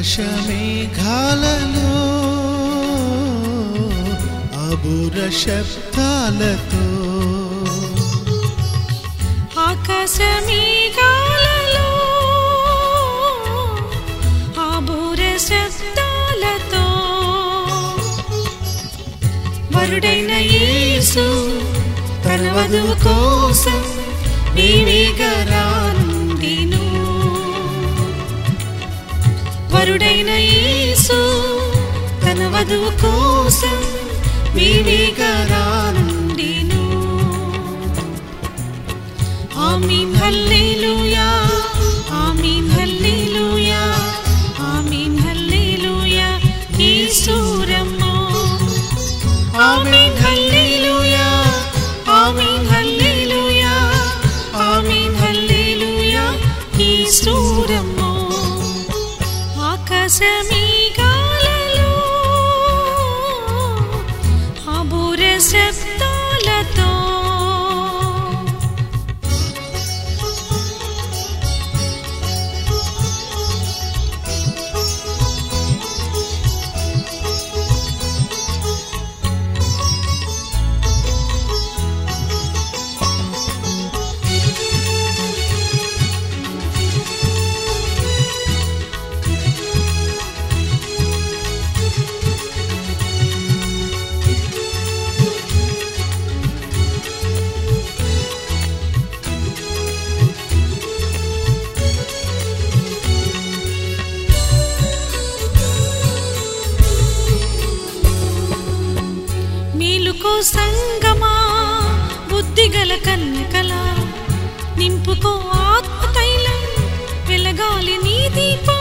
ఆకాశమేఘాలలో అబుర శబ్దాలతో ఆకాశమేఘాలలో ఆబోర శబ్దాలతో వరుడైన యేసు తన వధువు కోసం వేవేగరానుండిను వరుడైన యేసు తన వధువు కోసం వేవేగరానుండిను ఆమీన్ హల్లెలూయా ఆమీన్ హల్లెలూయా ఆమీన్ హల్లెలూయా యేసురమ్మో ఆమీన్ హల్లెలూయా ఆమీన్ హల్లెలూయా ఆమీన్ హల్లెలూయా యేసురమ్మో ఆకాశమేఘాలలో ఆబోర శబ్దాలతో మేలుకో సంగమా బుద్ధిగల కన్యకల నింపుకో ఆత్మ తైలం వెలగాలి నీ దీపం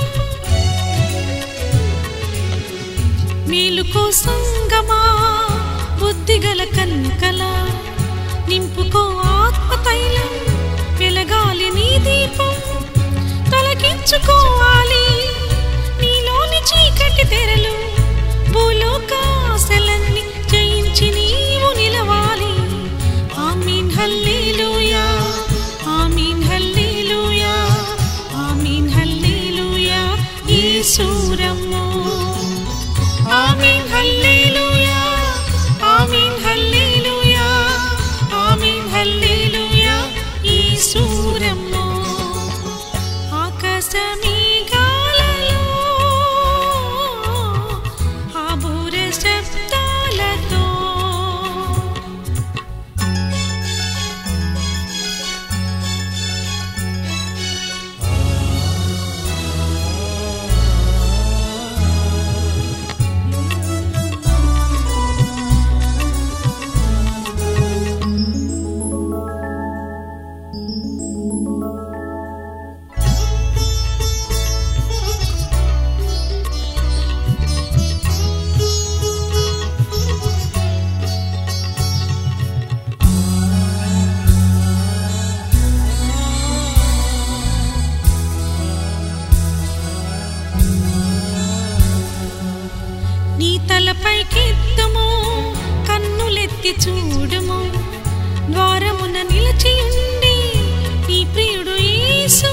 మేలుకో సంగమా బుద్ధిగల కన్యకల నింపుకో ఆత్మ తైలం వెలగాలి నీ దీపం తొలగించుకోవాలి నీలోని చీకటి తెరలు భూలోకాశలన్నీ జయించి నీవు నిలవాలి ఆమీన్ హల్లెలూయా ఆమీన్ హల్లెలూయా ఆమీన్ హల్లెలూయా యేసూరమ్మో ఆమీన్ హల్లెలూయా ఆమీన్ హల్లెలూయా ఆమీన్ హల్లెలూయా యేసూరమ్మో ఆకాశమేఘాలలో ఆబోర శబ్దాలతో నీ తలపైకెత్తము కన్నులెత్తి చూడుము ద్వారమున నిలిచి ఉండి నీ ప్రియుడు యేసు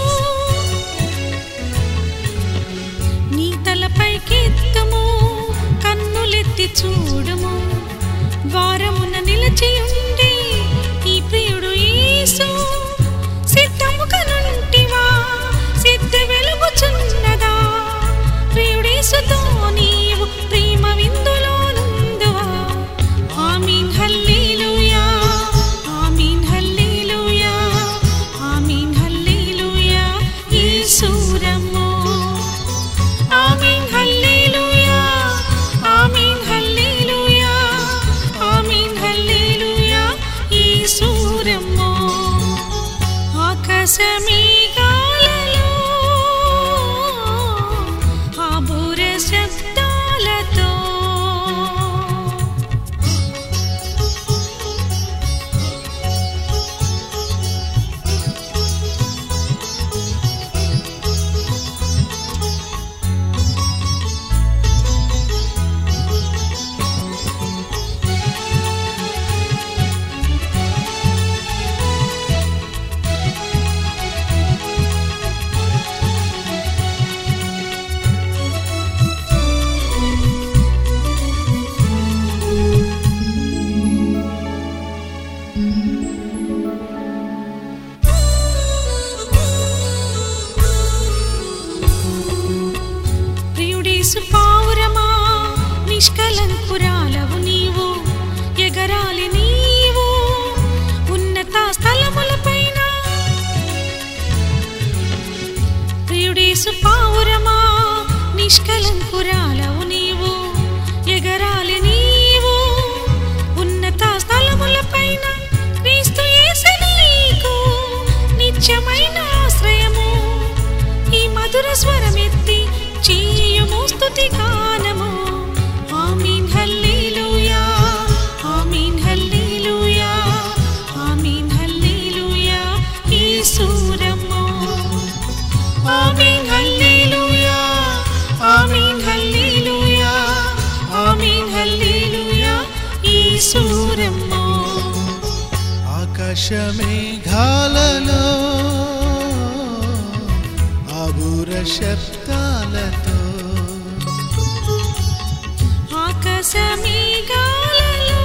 నీ తలపైకెత్తము కన్నులెత్తి చూడుము ద్వారమున నిలిచి ఉండి నీ ప్రియుడు యేసు సిద్ధముగా నుంటివా సిద్ధ వెలుగుచున్నదా ప్రియుడేసుతో నీవు ప్రేమ విందులో నుందువా ఆమీన్ హల్లెలూయా ఆమీన్ హల్లెలూయా ఆమీన్ హల్లెలూయా యేసూరమ్మో ఆమీన్ హల్లెలూయా ఆమీన్ హల్లెలూయా స్తుతి గానము ఆమీన్ హల్లెలూయా ఆమీన్ హల్లెలూయా ఆమీన్ హల్లెలూయా యేసురమ్మో ఆమీన్ హల్లెలూయా ఆమీన్ హల్లెలూయా ఆమీన్ హల్లెలూయా యేసురమ్మో ఆకాశమేఘాలలో ఆబుర శబ్దాలతో ఆకాశమేఘాలలో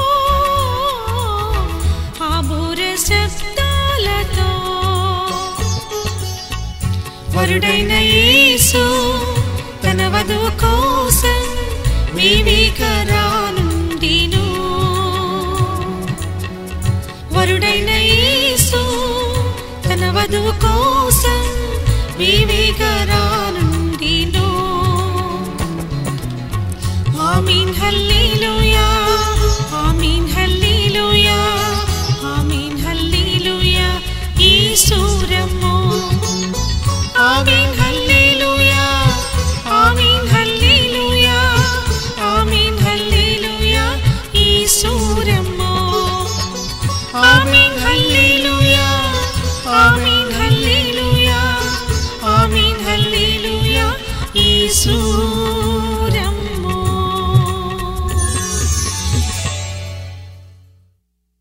ఆబోర శబ్దాలతో వరుడైన యేసు తన వధువు కోసం వేవేకరానుండిను వరుడైన యేసు తన వధువు కోసం వేవేకరా